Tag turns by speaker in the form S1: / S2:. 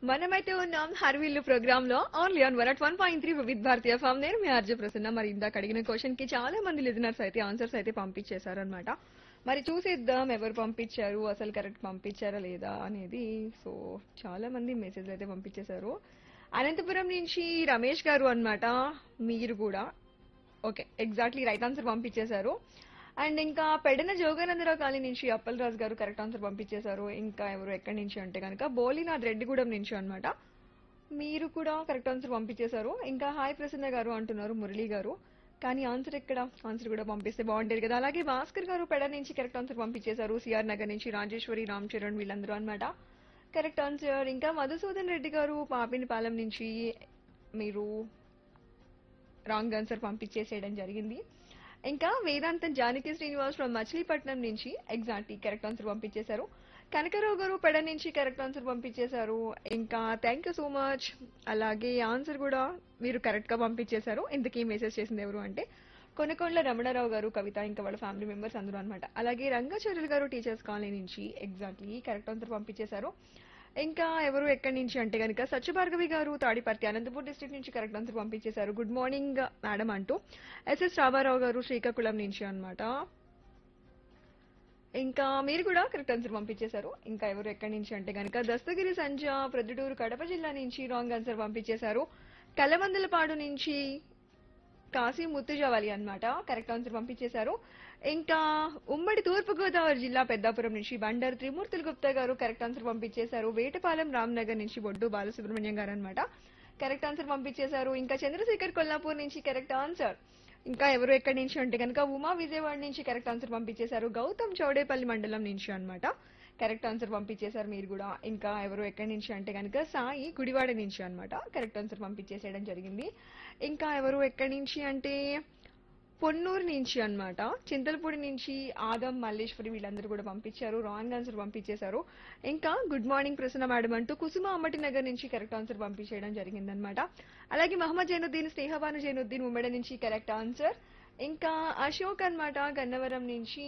S1: మనమైతే ఉన్నాం హర్విల్లు ప్రోగ్రామ్ లో only on one one point three with భారతీయ ఫామ్ నేను మీ ఆర్జే ప్రసన్న మరి ఇందాక అడిగిన క్వశ్చన్ కి చాలా మంది లిజనర్స్ అయితే ఆన్సర్స్ అయితే పంపించేశారు అనమాట మరి చూసేద్దాం ఎవరు పంపించారు అసలు కరెక్ట్ పంపించారా లేదా అనేది సో చాలా మంది మెసేజ్ అయితే పంపించేశారు అనంతపురం నుంచి రమేష్ గారు అన్నమాట మీరు కూడా ఓకే ఎగ్జాక్ట్లీ రైట్ ఆన్సర్ పంపించేశారు అండ్ ఇంకా పెడన జోగానందరావు కాలనీ నుంచి అప్పలరాజు గారు కరెక్ట్ ఆన్సర్ పంపించేశారు ఇంకా ఎవరు ఎక్కడి నుంచి అంటే కనుక బోలినాథ్ రెడ్డిగూడెం నుంచి అన్నమాట మీరు కూడా కరెక్ట్ ఆన్సర్ పంపించేశారు ఇంకా హాయ్ ప్రసన్న గారు అంటున్నారు మురళి గారు కానీ ఆన్సర్ ఎక్కడ ఆన్సర్ కూడా పంపిస్తే బాగుండేది కదా అలాగే భాస్కర్ గారు పెడ నుంచి కరెక్ట్ ఆన్సర్ పంపించేశారు సిఆర్ నగర్ నుంచి రాజేశ్వరి రామ్ చరణ్ వీళ్ళందరూ అన్నమాట కరెక్ట్ ఆన్సర్ ఇంకా మధుసూదన్ రెడ్డి గారు పాపినిపాలెం నుంచి మీరు రాంగ్ ఆన్సర్ పంపించేసేయడం జరిగింది ఇంకా వేదాంతం జానకి శ్రీనివాస్ ఫ్రమ్ మచిలీపట్నం నుంచి ఎగ్జాక్ట్లీ కరెక్ట్ ఆన్సర్ పంపించేశారు కనకరావు గారు పెడ నుంచి కరెక్ట్ ఆన్సర్ పంపించేశారు ఇంకా థ్యాంక్ యూ సో మచ్ అలాగే ఆన్సర్ కూడా మీరు కరెక్ట్ గా పంపించేశారు ఇంతకీ మెసేజ్ చేసింది ఎవరు అంటే కొనకొండల రమణారావు గారు కవిత ఇంకా వాళ్ళ ఫ్యామిలీ మెంబర్స్ అందరూ అనమాట అలాగే రంగాచార్యులు గారు టీచర్స్ కాలనీ నుంచి ఎగ్జాక్ట్లీ కరెక్ట్ ఆన్సర్ పంపించేశారు ఇంకా ఎవరు ఎక్కడి నుంచి అంటే కనుక సత్యభార్గవి గారు తాడిపర్తి అనంతపూర్ డిస్ట్రిక్ట్ నుంచి కరెక్ట్ ఆన్సర్ పంపించేశారు గుడ్ మార్నింగ్ మేడం అంటూ ఎస్ఎస్ రామారావు గారు శ్రీకాకుళం నుంచి అన్నమాట ఇంకా మీరు కూడా కరెక్ట్ ఆన్సర్ పంపించేశారు ఇంకా ఎవరు ఎక్కడి నుంచి అంటే కనుక దస్తగిరి సంజ ప్రొద్దుటూరు కడప జిల్లా నుంచి రాంగ్ ఆన్సర్ పంపించేశారు కలమందలపాడు నుంచి కాశీ ముత్తుజవాలి అన్నమాట కరెక్ట్ ఆన్సర్ పంపించేశారు ఇంకా ఉమ్మడి తూర్పుగోదావరి జిల్లా పెద్దాపురం నుంచి బండర్ త్రిమూర్తుల గుప్తా గారు కరెక్ట్ ఆన్సర్ పంపించేశారు వేటపాలెం రామ్నగర్ నుంచి బొడ్డు బాలసుబ్రహ్మణ్యం గారు అనమాట కరెక్ట్ ఆన్సర్ పంపించేశారు ఇంకా చంద్రశేఖర్ కొల్లాపూర్ నుంచి కరెక్ట్ ఆన్సర్ ఇంకా ఎవరు ఎక్కడి నుంచి అంటే కనుక ఉమా విజయవాడ నుంచి కరెక్ట్ ఆన్సర్ పంపించేశారు గౌతమ్ చౌడేపల్లి మండలం నుంచి అన్నమాట కరెక్ట్ ఆన్సర్ పంపించేశారు మీరు కూడా ఇంకా ఎవరు ఎక్కడి నుంచి అంటే కనుక సాయి గుడివాడ నుంచి అన్నమాట కరెక్ట్ ఆన్సర్ పంపించేసేయడం జరిగింది ఇంకా ఎవరు ఎక్కడి నుంచి అంటే పొన్నూరు నుంచి అన్నమాట చింతలపూడి నుంచి ఆదం మల్లేశ్వరి వీళ్ళందరూ కూడా పంపించారు రాంగ్ ఆన్సర్ పంపించేశారు ఇంకా గుడ్ మార్నింగ్ ప్రసన్న మేడం అంటూ కుసుమ అమ్మటి నగర్ నుంచి కరెక్ట్ ఆన్సర్ పంపించేయడం జరిగిందనమాట అలాగే మహమ్మద్ జైనుద్దీన్ స్నేహబాను జైనుద్దీన్ ఉమ్మడి నుంచి కరెక్ట్ ఆన్సర్ ఇంకా అశోక్ అన్నమాట గన్నవరం నుంచి